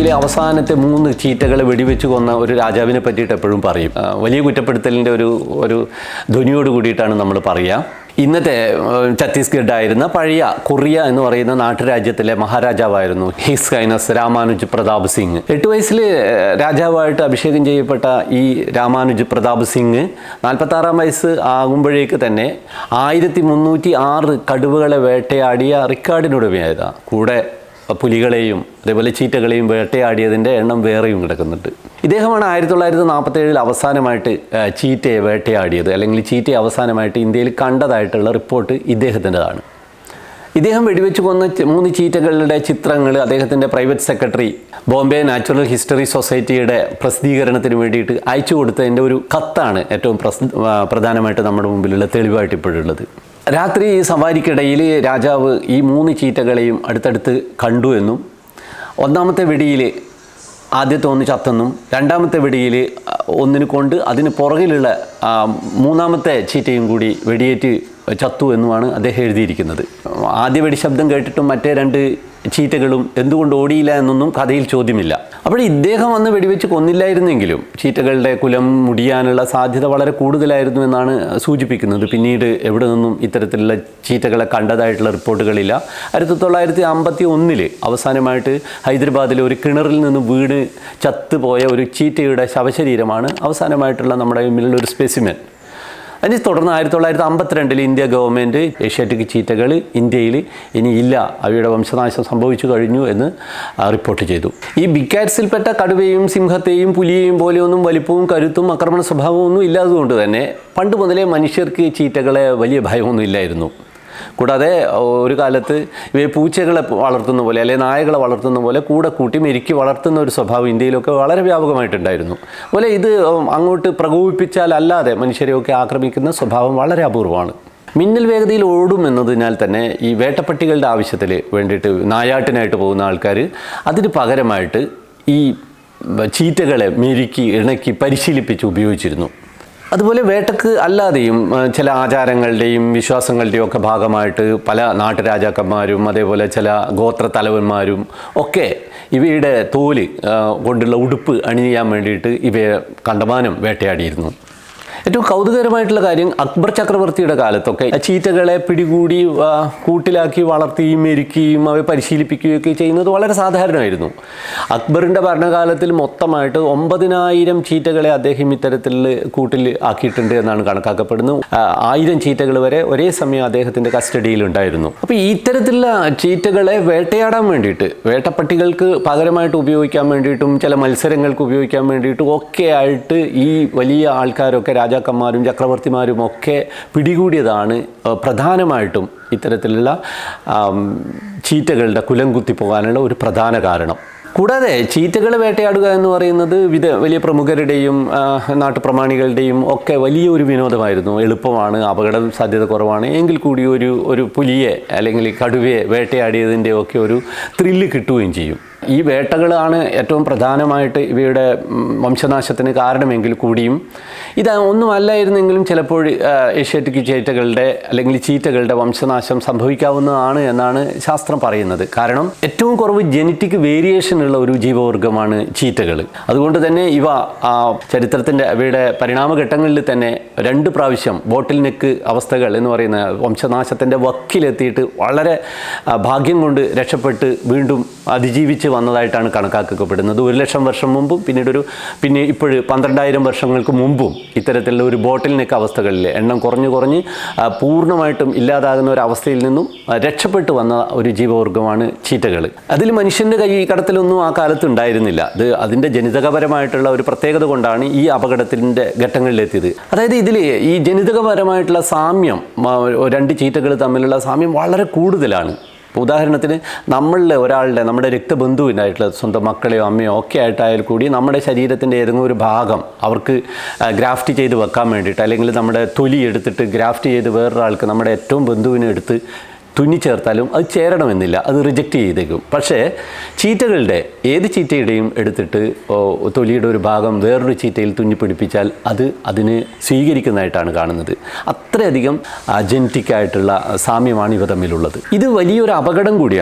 ഇന്ത്യയിലെ അവസാനത്തെ മൂന്ന് ചീറ്റകളെ വെടിവെച്ച് കൊന്ന ഒരു രാജാവിനെ പറ്റിയിട്ട് എപ്പോഴും പറയും ആ, വലിയ കുറ്റപ്പെടുത്തലിൻ്റെ ഒരു ഒരു ധ്വനിയോട് കൂടിയിട്ടാണ് നമ്മൾ പറയുക ഇന്നത്തെ ഏഹ്, ഛത്തീസ്ഗഡ് ആയിരുന്ന പഴയ കൊറിയ എന്ന് പറയുന്ന നാട്ടുരാജ്യത്തിലെ മഹാരാജാവായിരുന്നു ഹിസ് കൈനസ് രാമാനുജ് പ്രതാപ് സിംഗ് എട്ട് വയസ്സിൽ ഏഹ്, രാജാവായിട്ട് അഭിഷേകം ചെയ്യപ്പെട്ട ഈ രാമാനുജ് പ്രതാപ് സിംഗ് നാൽപ്പത്താറാം വയസ്സ് ആകുമ്പോഴേക്ക് തന്നെ ആയിരത്തി മുന്നൂറ്റി ആറ് കടുവകളെ വേട്ടയാടിയ റിക്കാർഡിനുടമയായതാണ് കൂടെ പുലികളെയും അതേപോലെ ചീറ്റകളെയും വേട്ടയാടിയതിൻ്റെ എണ്ണം വേറെയും കിടക്കുന്നുണ്ട് ഇദ്ദേഹമാണ് ആയിരത്തി തൊള്ളായിരത്തി നാൽപ്പത്തേഴിൽ അവസാനമായിട്ട് ആ, ചീറ്റയെ വേട്ടയാടിയത് അല്ലെങ്കിൽ ചീറ്റയെ അവസാനമായിട്ട് ഇന്ത്യയിൽ കണ്ടതായിട്ടുള്ള റിപ്പോർട്ട് ഇദ്ദേഹത്തിൻ്റെതാണ് ഇദ്ദേഹം വെടിവെച്ച് കൊന്ന ച- മൂന്ന് ചീറ്റകളുടെ ചിത്രങ്ങൾ അദ്ദേഹത്തിൻ്റെ private secretary Bombay natural history സൊസൈറ്റിയുടെ പ്രസിദ്ധീകരണത്തിന് വേണ്ടിയിട്ട് അയച്ചു കൊടുത്തതിൻ്റെ ഒരു കത്താണ് ഏറ്റവും പ്രസ് ആ, പ്രധാനമായിട്ട് നമ്മുടെ മുമ്പിലുള്ള തെളിവായിട്ട് ഇപ്പോഴുള്ളത് രാത്രി ഈ സവാരിക്കിടയിൽ രാജാവ് ഈ മൂന്ന് ചീറ്റകളെയും അടുത്തടുത്ത് കണ്ടു എന്നും ഒന്നാമത്തെ വെടിയിൽ ആദ്യത്തെ ഒന്ന് ചത്തെന്നും രണ്ടാമത്തെ വെടിയിൽ ഒന്നിന് കൊണ്ട് അതിന് പുറകിലുള്ള ആ, മൂന്നാമത്തെ ചീറ്റയും കൂടി വെടിയേറ്റ് ചത്തു എന്നുമാണ് അദ്ദേഹം എഴുതിയിരിക്കുന്നത് ആദ്യ വെടി ശബ്ദം കേട്ടിട്ടും മറ്റേ രണ്ട് ചീറ്റകളും എന്തുകൊണ്ട് ഓടിയില്ല എന്നൊന്നും കഥയിൽ ചോദ്യമില്ല അപ്പോൾ ഇദ്ദേഹം വന്ന് വെടിവെച്ച് കൊന്നില്ലായിരുന്നെങ്കിലും ചീറ്റകളുടെ കുലം മുടിയാനുള്ള സാധ്യത വളരെ കൂടുതലായിരുന്നു എന്നാണ് സൂചിപ്പിക്കുന്നത് പിന്നീട് എവിടെ നിന്നും ഇത്തരത്തിലുള്ള ചീറ്റകളെ കണ്ടതായിട്ടുള്ള റിപ്പോർട്ടുകളില്ല ആയിരത്തി തൊള്ളായിരത്തി അമ്പത്തി ഒന്നിൽ അവസാനമായിട്ട് ഹൈദരാബാദിലെ ഒരു കിണറിൽ നിന്ന് വീണ് ചത്തുപോയ ഒരു ചീറ്റയുടെ ശവശരീരമാണ് അവസാനമായിട്ടുള്ള നമ്മുടെ മുമ്പിലുള്ള ഒരു സ്പെസിമെൻ അതിനെ തുടർന്ന് ആയിരത്തി തൊള്ളായിരത്തി അമ്പത്തിരണ്ടിൽ ഇന്ത്യ ഗവൺമെൻറ് ഏഷ്യാറ്റിക് ചീറ്റകൾ ഇന്ത്യയിൽ ഇനി ഇല്ല അവയുടെ വംശനാശം സംഭവിച്ചു കഴിഞ്ഞു എന്ന് ആ, റിപ്പോർട്ട് ചെയ്തു ഈ ബിഗ് കാറ്റ്സിൽപ്പെട്ട കടുവയും സിംഹത്തെയും പുലിയെയും പോലെയൊന്നും വലിപ്പവും കരുത്തും ആക്രമണ സ്വഭാവവും ഒന്നും ഇല്ലാത്തതുകൊണ്ട് തന്നെ പണ്ട് മുതലേ മനുഷ്യർക്ക് ചീറ്റകളെ വലിയ ഭയമൊന്നും ഇല്ലായിരുന്നു കൂടാതെ ഒരു കാലത്ത് ഇവയെ പൂച്ചകളെ വളർത്തുന്ന പോലെ അല്ലെങ്കിൽ നായകളെ വളർത്തുന്ന പോലെ കൂടെ കൂട്ടി മെരുക്കി വളർത്തുന്ന ഒരു സ്വഭാവം ഇന്ത്യയിലൊക്കെ വളരെ വ്യാപകമായിട്ടുണ്ടായിരുന്നു അതുപോലെ ഇത് അങ്ങോട്ട് പ്രകോപിപ്പിച്ചാൽ അല്ലാതെ മനുഷ്യരെയൊക്കെ ആക്രമിക്കുന്ന സ്വഭാവം വളരെ അപൂർവമാണ് മിന്നൽ വേഗതയിൽ ഓടും എന്നതിനാൽ തന്നെ ഈ വേട്ടപ്പട്ടികളുടെ ആവശ്യത്തിൽ വേണ്ടിയിട്ട് നായാട്ടിനായിട്ട് പോകുന്ന ആൾക്കാർ അതിന് പകരമായിട്ട് ഈ ചീറ്റകളെ മെരുക്കി ഇണക്കി പരിശീലിപ്പിച്ച് ഉപയോഗിച്ചിരുന്നു അതുപോലെ വേട്ടക്ക് അല്ലാതെയും ആ, ചില ആചാരങ്ങളുടെയും വിശ്വാസങ്ങളുടെയും ഒക്കെ ഭാഗമായിട്ട് പല നാട്ടുരാജാക്കന്മാരും അതേപോലെ ചില ഗോത്ര തലവന്മാരും ഒക്കെ ഇവയുടെ തോല് ആ, കൊണ്ടുള്ള ഉടുപ്പ് അണിയാൻ വേണ്ടിയിട്ട് ഇവയെ കണ്ടമാനം വേട്ടയാടിയിരുന്നു ഏറ്റവും കൗതുകരമായിട്ടുള്ള കാര്യം അക്ബർ ചക്രവർത്തിയുടെ കാലത്തൊക്കെ ചീറ്റകളെ പിടികൂടി ആ, കൂട്ടിലാക്കി വളർത്തുകയും മെരുക്കുകയും അവയെ പരിശീലിപ്പിക്കുകയൊക്കെ ചെയ്യുന്നത് വളരെ സാധാരണമായിരുന്നു അക്ബറിൻ്റെ ഭരണകാലത്തിൽ മൊത്തമായിട്ട് ഒമ്പതിനായിരം ചീറ്റകളെ അദ്ദേഹം ഇത്തരത്തിൽ കൂട്ടിൽ ആക്കിയിട്ടുണ്ട് എന്നാണ് കണക്കാക്കപ്പെടുന്നത് ആ, ആയിരം ചീറ്റകൾ വരെ ഒരേ സമയം അദ്ദേഹത്തിൻ്റെ കസ്റ്റഡിയിൽ ഉണ്ടായിരുന്നു അപ്പോൾ ഇത്തരത്തിലുള്ള ചീറ്റകളെ വേട്ടയാടാൻ വേണ്ടിയിട്ട് വേട്ടപ്പട്ടികൾക്ക് പകരമായിട്ട് ഉപയോഗിക്കാൻ വേണ്ടിയിട്ടും ചില മത്സരങ്ങൾക്ക് ഉപയോഗിക്കാൻ വേണ്ടിയിട്ടും ഒക്കെ ആയിട്ട് ഈ വലിയ ആൾക്കാരൊക്കെ രാജാക്കന്മാരും ചക്രവർത്തിമാരും ഒക്കെ പിടികൂടിയതാണ് ആ, പ്രധാനമായിട്ടും ഇത്തരത്തിലുള്ള ആം, ചീറ്റകളുടെ കുലം കുത്തി പോകാനുള്ള ഒരു പ്രധാന കാരണം കൂടാതെ ചീറ്റകളെ വേട്ടയാടുക എന്ന് പറയുന്നത് വിധ വലിയ പ്രമുഖരുടെയും ആ, നാട്ടുപ്രമാണികളുടെയും ഒക്കെ വലിയൊരു വിനോദമായിരുന്നു എളുപ്പമാണ് അപകട സാധ്യത കുറവാണ് എങ്കിൽ കൂടി ഒരു ഒരു പുലിയെ അല്ലെങ്കിൽ കടുവയെ വേട്ടയാടിയതിൻ്റെ ഒക്കെ ഒരു ത്രില്ല് കിട്ടുകയും ചെയ്യും ഈ വേട്ടകളാണ് ഏറ്റവും പ്രധാനമായിട്ട് ഇവയുടെ ഉം, വംശനാശത്തിന് കാരണമെങ്കിൽ കൂടിയും ഇത് ഒന്നുമല്ലായിരുന്നെങ്കിലും ചിലപ്പോൾ ആ, ഏഷ്യാറ്റിക് ചീറ്റകളുടെ അല്ലെങ്കിൽ ചീറ്റകളുടെ വംശനാശം സംഭവിക്കാവുന്നതാണ് എന്നാണ് ശാസ്ത്രം പറയുന്നത് കാരണം ഏറ്റവും കുറവ് ജനറ്റിക് വേരിയേഷൻ ഉള്ള ഒരു ജീവവർഗമാണ് ചീറ്റകൾ അതുകൊണ്ട് തന്നെ ഇവ ആ, ചരിത്രത്തിൻ്റെ അവയുടെ പരിണാമഘട്ടങ്ങളിൽ തന്നെ രണ്ട് പ്രാവശ്യം ബോട്ടിൽ നെക്ക് അവസ്ഥകൾ എന്ന് പറയുന്ന വംശനാശത്തിൻ്റെ വക്കിലെത്തിയിട്ട് വളരെ ആ, ഭാഗ്യം കൊണ്ട് രക്ഷപ്പെട്ട് വീണ്ടും അതിജീവിച്ച് വന്നതായിട്ടാണ് കണക്കാക്കപ്പെടുന്നത് ഒരു ലക്ഷം വർഷം മുമ്പും പിന്നീട് ഒരു പിന്നെ ഇപ്പോൾ പന്ത്രണ്ടായിരം വർഷങ്ങൾക്ക് മുമ്പും ഇത്തരത്തിലുള്ള ഒരു ബോട്ടിൽ നെക്ക് അവസ്ഥകളിൽ എണ്ണം കുറഞ്ഞു കുറഞ്ഞ് ആ, പൂർണ്ണമായിട്ടും ഇല്ലാതാകുന്ന ഒരു അവസ്ഥയിൽ നിന്നും ആ, രക്ഷപ്പെട്ടു വന്ന ഒരു ജീവവർഗമാണ് ചീറ്റകൾ അതിൽ മനുഷ്യൻ്റെ കൈ കടത്തിലൊന്നും ആ കാലത്ത് ഉണ്ടായിരുന്നില്ല അത് അതിൻ്റെ ജനിതകപരമായിട്ടുള്ള ഒരു പ്രത്യേകത കൊണ്ടാണ് ഈ അപകടത്തിൻ്റെ ഘട്ടങ്ങളിലെത്തിയത് അതായത് ഇതിൽ ഈ ജനിതകപരമായിട്ടുള്ള സാമ്യം ആ, രണ്ട് ചീറ്റകൾ തമ്മിലുള്ള സാമ്യം വളരെ കൂടുതലാണ് ഇപ്പോൾ ഉദാഹരണത്തിന് നമ്മളിൽ ഒരാളുടെ നമ്മുടെ രക്തബന്ധുവിനായിട്ടുള്ള സ്വന്തം മക്കളെയോ അമ്മയോ ഒക്കെ ആയിട്ടായാൽ കൂടി നമ്മുടെ ശരീരത്തിൻ്റെ ഏതെങ്കിലും ഒരു ഭാഗം അവർക്ക് ഗ്രാഫ്റ്റ് ചെയ്ത് വെക്കാൻ വേണ്ടിയിട്ട് അല്ലെങ്കിൽ നമ്മുടെ തൊലി എടുത്തിട്ട് ഗ്രാഫ്റ്റ് ചെയ്ത് വേറൊരാൾക്ക് നമ്മുടെ ഏറ്റവും ബന്ധുവിനെ എടുത്ത് തുന്നി ചേർത്താലും അത് ചേരണമെന്നില്ല അത് റിജക്റ്റ് ചെയ്തേക്കും പക്ഷേ ചീറ്റകളുടെ ഏത് ചീറ്റയുടെയും എടുത്തിട്ട് ഓ, തൊലിയുടെ ഒരു ഭാഗം വേറൊരു ചീറ്റയിൽ തുന്നി പിടിപ്പിച്ചാൽ അത് അതിന് സ്വീകരിക്കുന്നതായിട്ടാണ് കാണുന്നത് അത്രയധികം ജനറ്റിക് ആയിട്ടുള്ള സാമ്യമാണ് ഇവ തമ്മിലുള്ളത് ഇത് വലിയൊരു അപകടം കൂടിയാണ്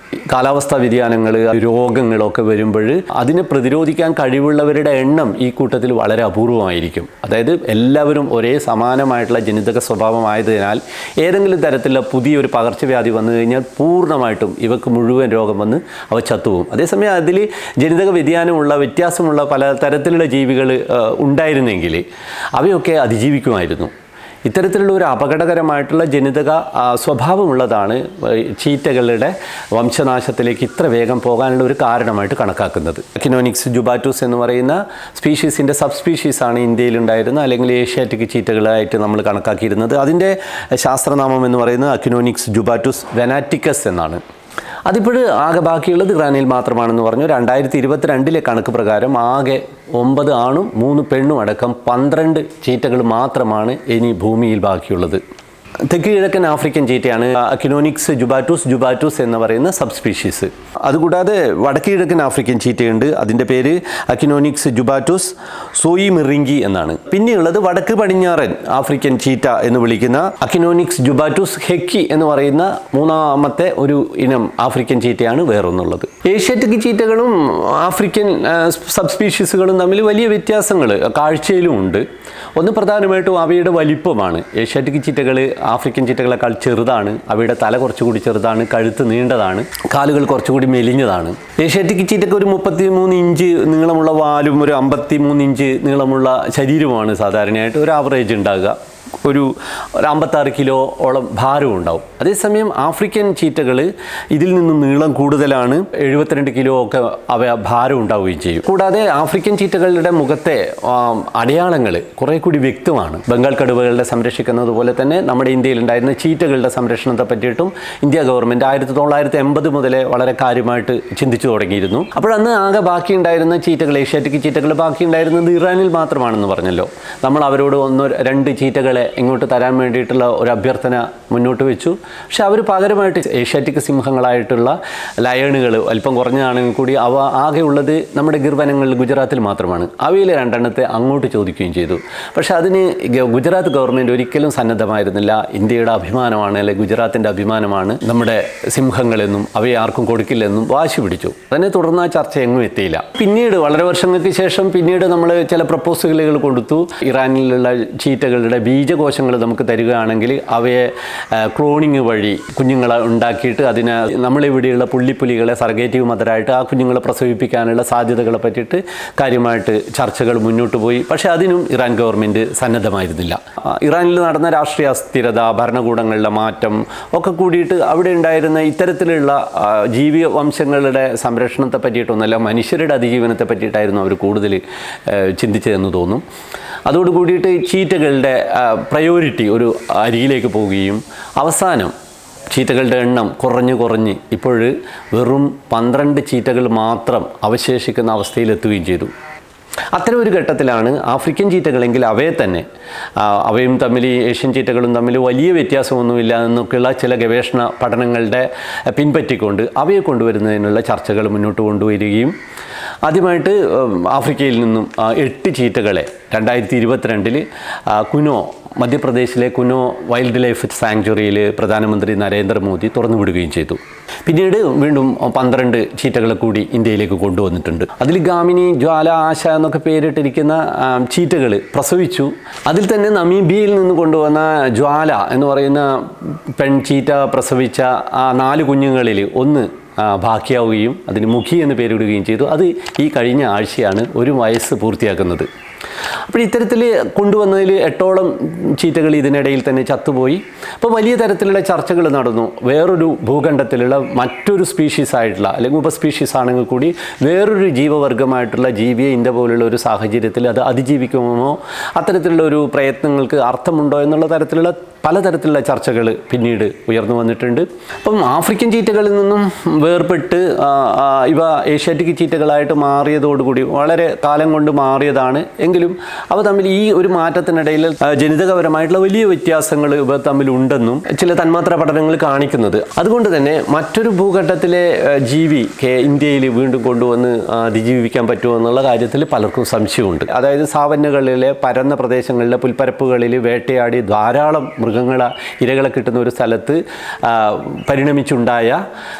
കാലാവസ്ഥാ വ്യതിയാനങ്ങൾ രോഗങ്ങളൊക്കെ വരുമ്പോൾ അതിനെ പ്രതിരോധിക്കാൻ കഴിവുള്ളവരുടെ എണ്ണം ഈ കൂട്ടത്തിൽ വളരെ അപൂർവമായിരിക്കും അതായത് എല്ലാവരും ഒരേ സമാനമായിട്ടുള്ള ജനിതക സ്വഭാവമായതിനാൽ ഏതെങ്കിലും തരത്തിലുള്ള പുതിയൊരു പകർച്ചവ്യാധി വന്നു കഴിഞ്ഞാൽ പൂർണ്ണമായിട്ടും ഇവക്ക് മുഴുവൻ രോഗം വന്ന് അവ ചത്തുപോകും അതേസമയം അതിൽ ജനിതക വ്യതിയാനമുള്ള വ്യത്യാസമുള്ള പല തരത്തിലുള്ള ജീവികൾ ഉണ്ടായിരുന്നെങ്കിൽ അവയൊക്കെ അതിജീവിക്കുമായിരുന്നു ഇത്തരത്തിലുള്ള ഒരു അപകടകരമായിട്ടുള്ള ജനിതക ആ, സ്വഭാവമുള്ളതാണ് ഈ ചീറ്റകളുടെ വംശനാശത്തിലേക്ക് ഇത്ര വേഗം പോകാനുള്ള ഒരു കാരണമായിട്ട് കണക്കാക്കുന്നത് കിനോനിക്സ് ജുബാറ്റൂസ് എന്ന് പറയുന്ന സ്പീഷീസിൻ്റെ സബ് സ്പീഷീസാണ് ഇന്ത്യയിൽ ഉണ്ടായിരുന്ന അല്ലെങ്കിൽ ഏഷ്യാറ്റിക് ചീറ്റകളായിട്ട് നമ്മൾ കണക്കാക്കിയിരുന്നത് അതിൻ്റെ ശാസ്ത്രനാമം എന്ന് പറയുന്നത് അക്കിനോനിക്സ് ജുബാറ്റൂസ് വെനാറ്റിക്കസ് എന്നാണ് അതിപ്പോഴ് ആകെ ബാക്കിയുള്ളത് ഇറാനിൽ മാത്രമാണെന്ന് പറഞ്ഞു രണ്ടായിരത്തി ഇരുപത്തിരണ്ടിലെ കണക്ക് പ്രകാരം ആകെ ഒമ്പത് ആണും മൂന്ന് പെണ്ണും അടക്കം പന്ത്രണ്ട് ചീറ്റകൾ മാത്രമാണ് ഇനി ഭൂമിയിൽ ബാക്കിയുള്ളത് തെക്ക് കിഴക്കൻ ആഫ്രിക്കൻ ചീറ്റയാണ് അക്കിനോനിക്സ് ജുബാറ്റൂസ് ജുബാറ്റൂസ് എന്ന് പറയുന്ന സബ് സ്പീഷീസ് അതുകൂടാതെ വടക്ക് കിഴക്കൻ ആഫ്രിക്കൻ ചീറ്റയുണ്ട് അതിൻ്റെ പേര് അക്കിനോനിക്സ് ജുബാറ്റൂസ് സോയി മിറിങ്കി എന്നാണ് പിന്നെയുള്ളത് വടക്ക് പടിഞ്ഞാറൻ ആഫ്രിക്കൻ ചീറ്റ എന്ന് വിളിക്കുന്ന അക്കിനോനിക്സ് ജുബാറ്റൂസ് ഹെക്കി എന്ന് പറയുന്ന മൂന്നാമത്തെ ഒരു ഇനം ആഫ്രിക്കൻ ചീറ്റയാണ് വേറൊന്നുള്ളത് ഏഷ്യാറ്റിക് ചീറ്റകളും ആഫ്രിക്കൻ ആ, സബ് സ്പീഷീസുകളും തമ്മിൽ വലിയ വ്യത്യാസങ്ങൾ കാഴ്ചയിലും ഉണ്ട് ഒന്ന് പ്രധാനമായിട്ടും അവയുടെ വലിപ്പമാണ് ഏഷ്യാറ്റിക് ചീറ്റകൾ ആഫ്രിക്കൻ ചീറ്റകളെക്കാൾ ചെറുതാണ് അവയുടെ തല കുറച്ചുകൂടി ചെറുതാണ് കഴുത്ത് നീണ്ടതാണ് കാലുകൾ കുറച്ചുകൂടി മെലിഞ്ഞതാണ് ഏഷ്യാറ്റിക് ചീറ്റക്ക് ഒരു മുപ്പത്തി മൂന്ന് ഇഞ്ച് നീളമുള്ള വാലും ഒരു അമ്പത്തി മൂന്ന് ഇഞ്ച് നീളമുള്ള ശരീരമാണ് സാധാരണയായിട്ട് ഒരു ആവറേജ് ഉണ്ടാകുക ഒരു ഒരു അമ്പത്താറ് കിലോ ഓളം ഭാരവും ഉണ്ടാവും അതേസമയം ആഫ്രിക്കൻ ചീറ്റകൾ ഇതിൽ നിന്നും നീളം കൂടുതലാണ് എഴുപത്തിരണ്ട് കിലോ ഒക്കെ അവ ഭാരം ഉണ്ടാവുകയും ചെയ്യും കൂടാതെ ആഫ്രിക്കൻ ചീറ്റകളുടെ മുഖത്തെ അടയാളങ്ങൾ കുറെ കൂടി വ്യക്തമാണ് ബംഗാൾ കടുവകളുടെ സംരക്ഷിക്കുന്നത് പോലെ തന്നെ നമ്മുടെ ഇന്ത്യയിൽ ഉണ്ടായിരുന്ന ചീറ്റകളുടെ സംരക്ഷണത്തെ പറ്റിയിട്ടും ഇന്ത്യ ഗവൺമെൻറ് ആയിരത്തി തൊള്ളായിരത്തി എൺപത് മുതലേ വളരെ കാര്യമായിട്ട് ചിന്തിച്ചു തുടങ്ങിയിരുന്നു അപ്പോഴന്ന് ആകെ ബാക്കിയുണ്ടായിരുന്ന ചീറ്റകൾ ഏഷ്യാറ്റിക് ചീറ്റകൾ ബാക്കിയുണ്ടായിരുന്നത് ഇറാനിൽ മാത്രമാണെന്ന് പറഞ്ഞല്ലോ നമ്മൾ അവരോട് ഒന്നോ രണ്ട് ചീറ്റകളെ ഇങ്ങോട്ട് തരാൻ വേണ്ടിയിട്ടുള്ള ഒരു അഭ്യർത്ഥന മുന്നോട്ട് വെച്ചു പക്ഷെ അവർ പകരമായിട്ട് ഏഷ്യാറ്റിക് സിംഹങ്ങളായിട്ടുള്ള ലയണുകൾ അല്പം കുറഞ്ഞതാണെങ്കിൽ കൂടി അവ ആകെയുള്ളത് നമ്മുടെ ഗിർവനങ്ങളിൽ ഗുജറാത്തിൽ മാത്രമാണ് അവയിൽ രണ്ടെണ്ണത്തെ അങ്ങോട്ട് ചോദിക്കുകയും ചെയ്തു പക്ഷെ അതിന് ഗ- ഗുജറാത്ത് ഗവൺമെൻറ് ഒരിക്കലും സന്നദ്ധമായിരുന്നില്ല ഇന്ത്യയുടെ അഭിമാനമാണ് അല്ലെങ്കിൽ ഗുജറാത്തിൻ്റെ അഭിമാനമാണ് നമ്മുടെ സിംഹങ്ങളെന്നും അവയെ ആർക്കും കൊടുക്കില്ലെന്നും വാശി പിടിച്ചു അതിനെ തുടർന്ന് ആ ചർച്ച എങ്ങും എത്തിയില്ല പിന്നീട് വളരെ വർഷങ്ങൾക്ക് ശേഷം പിന്നീട് നമ്മൾ ചില പ്രപ്പോസലുകൾ കൊടുത്തു ഇറാനിലുള്ള ചീറ്റകളുടെ ബീജകോശങ്ങൾ നമുക്ക് തരികയാണെങ്കിൽ അവയെ ക്ലോണിങ് വഴി കുഞ്ഞുങ്ങളെ ഉണ്ടാക്കിയിട്ട് അതിനെ നമ്മളിവിടെയുള്ള പുള്ളിപ്പുലികളെ സർഗേറ്റീവ് മദറായിട്ട് ആ കുഞ്ഞുങ്ങളെ പ്രസവിപ്പിക്കാനുള്ള സാധ്യതകളെ പറ്റിയിട്ട് കാര്യമായിട്ട് ചർച്ചകൾ മുന്നോട്ട് പോയി പക്ഷേ അതിനും ഇറാൻ ഗവൺമെൻറ് സന്നദ്ധമായിരുന്നില്ല ആ, ഇറാനിൽ നടന്ന രാഷ്ട്രീയ അസ്ഥിരത ഭരണകൂടങ്ങളുടെ മാറ്റം ഒക്കെ കൂടിയിട്ട് അവിടെ ഉണ്ടായിരുന്ന ഇത്തരത്തിലുള്ള ആ, ജീവി വംശങ്ങളുടെ സംരക്ഷണത്തെ പറ്റിയിട്ടൊന്നല്ല മനുഷ്യരുടെ അതിജീവനത്തെ പറ്റിയിട്ടായിരുന്നു അവർ കൂടുതൽ ചിന്തിച്ചതെന്ന് തോന്നും അതോട് കൂടിയിട്ട് ചീറ്റകളുടെ പ്രയോറിറ്റി ഒരു അരിയിലേക്ക് പോവുകയും അവസാനം ചീറ്റകളുടെ എണ്ണം കുറഞ്ഞ് കുറഞ്ഞ് ഇപ്പോൾ വെറും പന്ത്രണ്ട് ചീറ്റകൾ മാത്രം അവശേഷിക്കുന്ന അവസ്ഥയിലെത്തുകയും ചെയ്തു അത്തരം ഒരു ഘട്ടത്തിലാണ് ആഫ്രിക്കൻ ചീറ്റകളെങ്കിൽ അവയെ തന്നെ ആ, അവയും തമ്മിൽ ഈ ഏഷ്യൻ ചീറ്റകളും തമ്മിൽ വലിയ വ്യത്യാസമൊന്നുമില്ല എന്നൊക്കെയുള്ള ചില ഗവേഷണ പഠനങ്ങളുടെ പിൻപറ്റിക്കൊണ്ട് അവയെ കൊണ്ടുവരുന്നതിനുള്ള ചർച്ചകൾ മുന്നോട്ട് കൊണ്ടുവരികയും ആദ്യമായിട്ട് ഉം, ആഫ്രിക്കയിൽ നിന്നും ആ, എട്ട് ചീറ്റകളെ രണ്ടായിരത്തി ഇരുപത്തിരണ്ടിൽ കുനോ മധ്യപ്രദേശിലെ കുനോ വൈൽഡ് ലൈഫ് സാങ്ച്വറിയിൽ പ്രധാനമന്ത്രി നരേന്ദ്രമോദി തുറന്നുവിടുകയും ചെയ്തു പിന്നീട് വീണ്ടും പന്ത്രണ്ട് ചീറ്റകളെ കൂടി ഇന്ത്യയിലേക്ക് കൊണ്ടുവന്നിട്ടുണ്ട് അതിൽ ഗാമിനി ജ്വാല ആശ എന്നൊക്കെ പേരിട്ടിരിക്കുന്ന ചീറ്റകൾ പ്രസവിച്ചു അതിൽ തന്നെ നമീബിയയിൽ നിന്ന് കൊണ്ടുവന്ന ജ്വാല എന്ന് പറയുന്ന പെൺചീറ്റ പ്രസവിച്ച ആ നാല് കുഞ്ഞുങ്ങളിൽ ഒന്ന് ആ, ബാക്കിയാവുകയും അതിന് മുഖി എന്ന് പേരിടുകയും ചെയ്തു അത് ഈ കഴിഞ്ഞ ആഴ്ചയാണ് ഒരു വയസ്സ് പൂർത്തിയാക്കുന്നത് അപ്പോൾ ഇത്തരത്തിൽ കൊണ്ടുവന്നതിൽ എട്ടോളം ചീറ്റകൾ ഇതിനിടയിൽ തന്നെ ചത്തുപോയി അപ്പോൾ വലിയ തരത്തിലുള്ള ചർച്ചകൾ നടന്നു വേറൊരു ഭൂഖണ്ഡത്തിലുള്ള മറ്റൊരു സ്പീഷീസ് ആയിട്ടുള്ള അല്ലെങ്കിൽ ഉപസ്പീഷീസ് ആണെങ്കിൽ കൂടി വേറൊരു ജീവവർഗമായിട്ടുള്ള ജീവിയെ ഇന്ത്യ പോലുള്ള ഒരു സാഹചര്യത്തിൽ അത് അതിജീവിക്കുമോ അത്തരത്തിലുള്ള ഒരു പ്രയത്നങ്ങൾക്ക് അർത്ഥമുണ്ടോ എന്നുള്ള തരത്തിലുള്ള പലതരത്തിലുള്ള ചർച്ചകൾ പിന്നീട് ഉയർന്നു വന്നിട്ടുണ്ട് അപ്പം ആഫ്രിക്കൻ ചീറ്റകളിൽ നിന്നും വേർപെട്ട് ആ, ആ, ഇവ ഏഷ്യാറ്റിക് ചീറ്റകളായിട്ട് മാറിയതോടുകൂടി വളരെ കാലം കൊണ്ട് മാറിയതാണ് എങ്കിലും അവ തമ്മിൽ ഈ ഒരു മാറ്റത്തിനിടയിൽ ആ, ജനിതകപരമായിട്ടുള്ള വലിയ വ്യത്യാസങ്ങൾ ഇവ തമ്മിൽ ഉണ്ടെന്നും ചില തന്മാത്ര പഠനങ്ങൾ കാണിക്കുന്നത് അതുകൊണ്ട് തന്നെ മറ്റൊരു ഭൂഘട്ടത്തിലെ ആ, ജീവി കേ- ഇന്ത്യയിൽ വീണ്ടും കൊണ്ടുവന്ന് ആ, അതിജീവിക്കാൻ പറ്റുമോ എന്നുള്ള കാര്യത്തിൽ പലർക്കും സംശയമുണ്ട് അതായത് സാവന്നകളിലെ പരന്ന പ്രദേശങ്ങളിലെ പുൽപ്പരപ്പുകളിൽ വേട്ടയാടി ധാരാളം മൃഗങ്ങളെ ഇരകളെ കിട്ടുന്ന ഒരു സ്ഥലത്ത് ആ, പരിണമിച്ചുണ്ടായ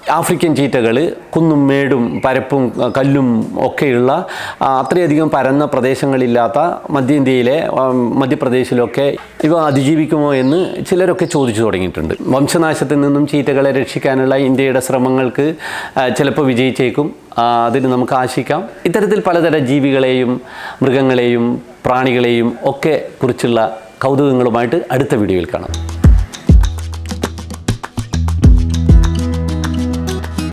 ആഫ്രിക്കൻ ചീറ്റകൾ കുന്നും മേടും പരപ്പും ആ, കല്ലും ഒക്കെയുള്ള ആ, അത്രയധികം പരന്ന പ്രദേശങ്ങളില്ലാത്ത മധ്യേന്ത്യയിലെ ആ, മധ്യപ്രദേശിലൊക്കെ ഇവ അതിജീവിക്കുമോ എന്ന് ചിലരൊക്കെ ചോദിച്ചു തുടങ്ങിയിട്ടുണ്ട് വംശനാശത്തിൽ നിന്നും ചീറ്റകളെ രക്ഷിക്കാനുള്ള ഇന്ത്യയുടെ ശ്രമങ്ങൾക്ക് ആ, ചിലപ്പോൾ വിജയിച്ചേക്കും ആ, അതിന് നമുക്ക് ആശിക്കാം ഇത്തരത്തിൽ പലതരം ജീവികളെയും മൃഗങ്ങളെയും പ്രാണികളെയും ഒക്കെ കുറിച്ചുള്ള കൗതുകങ്ങളുമായിട്ട് അടുത്ത വീഡിയോയിൽ കാണാം